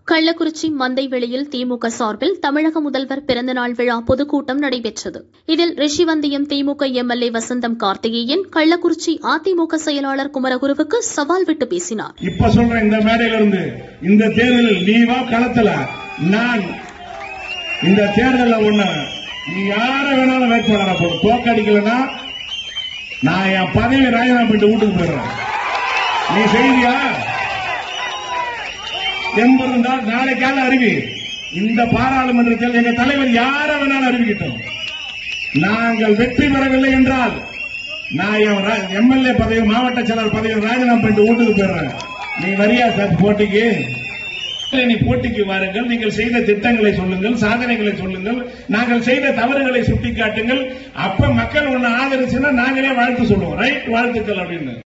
கள்ளக்குறிச்சி மந்தைவெளியில் திமுக சார்பில் தமிழக முதல்வர் பிறந்தநாள் விழா பொதுக்கூட்டம் நடைபெற்றது இதில் ரிஷிவந்தியம் திமுக எம்எல்ஏ வசந்தம் கார்த்திகேயன் கள்ளக்குறிச்சி அதிமுக செயலாளர் குமரகுருவுக்கு சவால் விட்டு பேசினார் இப்ப சொல்றேன் இந்த மேடையில இருந்து இந்த தேர்தலில் நீ வா களத்துல நான் இந்த தேர்தலில் ஒண்ணு நீ யார வேணாலும் வேட்பாளரா போடு தோக்கடிக்கலன்னா நான் என் பதவி ராஜினாமா பண்ணிட்டு வீட்டுக்கு போயிடுறேன் நீ செய்தியா தெம்பு இருந்தால் நாளைக்கால அறிவி இந்த பாராளுமன்றத்தில் எங்க தலைவர் யார வேணாலும் அறிவிக்கட்டும் நாங்கள் வெற்றி பெறவில்லை என்றால் நான் என் எம்எல்ஏ பதவி மாவட்ட செயலர் பதவி ராஜினாமா பண்ணிட்டு வீட்டுக்கு போயிடுறேன் நீ வரியா சார் போட்டிக்கு நீ போட்டிக்கு வாருங்கள் நீங்கள் செய்த திட்டங்களை சொல்லுங்கள் சாதனைகளை சொல்லுங்கள் நாங்கள் செய்த தவறுகளை சுட்டிக்காட்டுங்கள் அப்ப மக்கள் ஒண்ணு ஆதரிச்சுன்னா நாங்களே வாழ்த்து சொல்லுவோம் ரைட் வாழ்த்துக்கள் அப்படின்னு